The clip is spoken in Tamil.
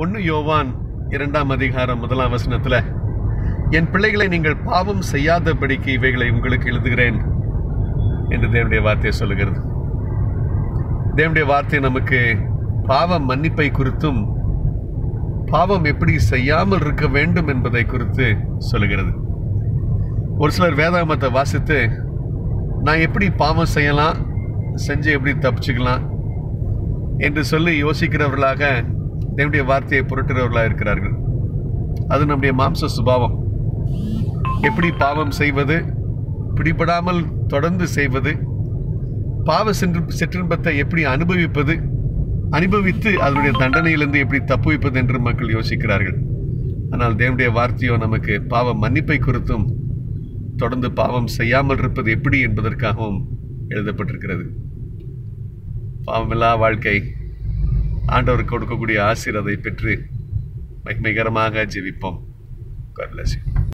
ஒன்னு யோவான் இரண்டாம் அதிகாரம் முதலாம் வசனத்துல என் பிள்ளைகளை நீங்கள் பாவம் செய்யாதபடிக்கு இவைகளை உங்களுக்கு எழுதுகிறேன் என்று தேவனுடைய வார்த்தையை சொல்லுகிறது தேவனுடைய வார்த்தை நமக்கு பாவ மன்னிப்பை குறித்தும் பாவம் எப்படி செய்யாமல் இருக்க வேண்டும் என்பதை குறித்து சொல்லுகிறது ஒரு சிலர் வேதாகமத்தை வாசித்து நான் எப்படி பாவம் செய்யலாம் செஞ்சு எப்படி தப்பிச்சுக்கலாம் என்று சொல்லி யோசிக்கிறவர்களாக தேவனுடைய வார்த்தையை புரட்டுகிறவர்களாக இருக்கிறார்கள் அது நம்முடைய மாம்ச சுபாவம் எப்படி பாவம் செய்வது பிடிபடாமல் தொடர்ந்து செய்வது பாவ சென்று சிற்றின்பத்தை எப்படி அனுபவிப்பது அனுபவித்து அதனுடைய தண்டனையிலிருந்து எப்படி தப்புவிப்பது என்று மக்கள் யோசிக்கிறார்கள் ஆனால் தேவனுடைய வார்த்தையோ நமக்கு பாவ மன்னிப்பை குறித்தும் தொடர்ந்து பாவம் செய்யாமல் இருப்பது எப்படி என்பதற்காகவும் எழுதப்பட்டிருக்கிறது பாவமில்லா வாழ்க்கை ஆண்டவர் கொடுக்கக்கூடிய ஆசீர்வாதை பெற்று மகிமைகரமாக ஜெபிப்போம் God bless you.